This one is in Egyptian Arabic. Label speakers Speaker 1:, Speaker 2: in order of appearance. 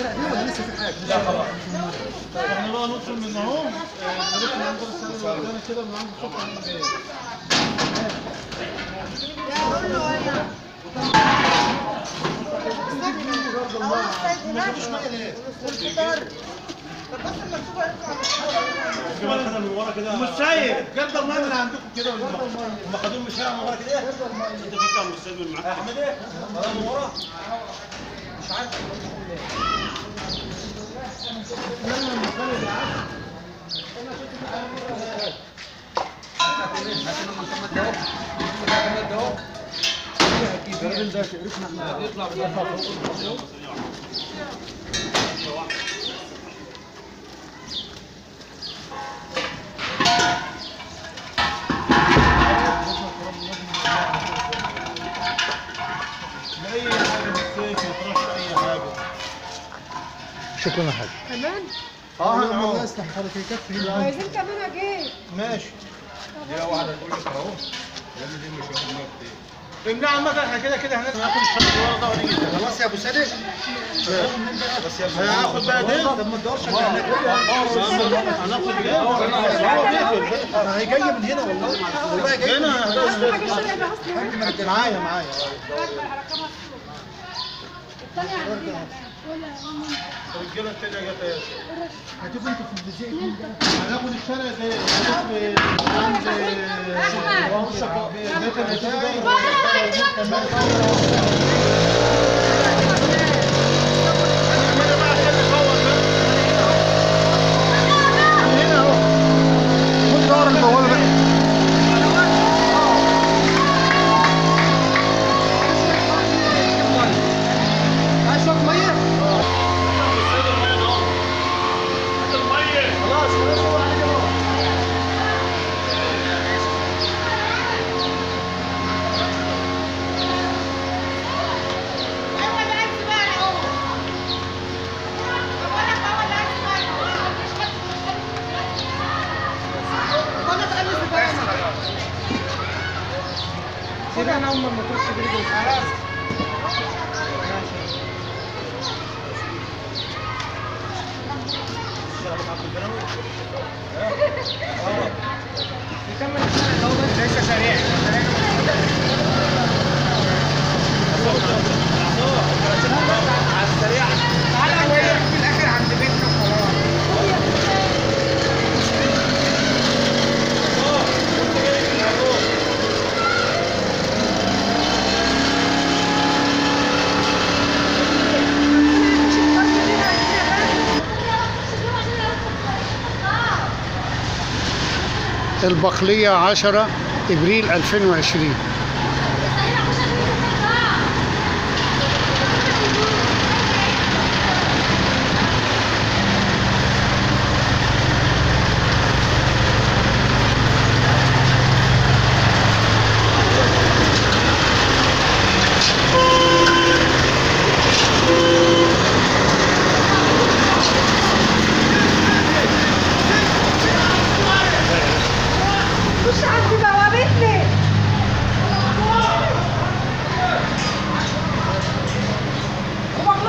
Speaker 1: الشارع دي ولا لسه في حاجه؟
Speaker 2: لا خلاص
Speaker 3: احنا بقى ندخل من هون آه، نروح من عند السنه اللي قدامنا كده من عند الصبح من جاي مش شايف جرد الماء من عندكم كده ولا
Speaker 2: هم خدوه من الشارع من ورا كده انت في كام مستقبل معاك احمد ايه؟ ولا من ورا
Speaker 1: الراجل ده شقرفنا احنا
Speaker 3: لا اي حاجه من السيف ما تروحش اي حاجه
Speaker 4: شكرا يا حاج
Speaker 5: كمان
Speaker 1: اه
Speaker 3: اه
Speaker 1: هم
Speaker 3: اه
Speaker 1: الناس تحت حركه يكفي
Speaker 5: عايزين كمان اجيب
Speaker 3: ماشي
Speaker 2: دي واحده تقول لك اهو لان دي مش واخد نقط
Speaker 3: امنع عامة احنا كده كده هناخد الشرط ورا ده ونيجي تاني.
Speaker 1: خلاص يا ابو صادق
Speaker 2: بس يا
Speaker 3: هياخد بقى دي
Speaker 1: طب ما تدورش على هناك
Speaker 3: هناخد جاي هو بيقفل
Speaker 1: ما هي جايه من هنا والله والله جايه من
Speaker 3: هنا
Speaker 5: اهم حاجه الشارع ده اصلا
Speaker 1: هنا
Speaker 3: معايا معايا
Speaker 5: الثانيه عندنا
Speaker 3: الرجاله التانية جت اهي.
Speaker 1: هتبقوا انتوا في البزيق
Speaker 3: هناخد الشارع ده هناخد في- عند بيت الرجال
Speaker 1: خد دور البوابه بقى عايز شويه ميه؟ خلاص خلاص هو عليك اهو سيبها انا اول ما تروح تجري خلاص نكمل السنه اللي هو بس لسه سريع على السريع تعالى وين في الاخر عند بيتنا وخلاص
Speaker 4: البقلية 10 ابريل 2020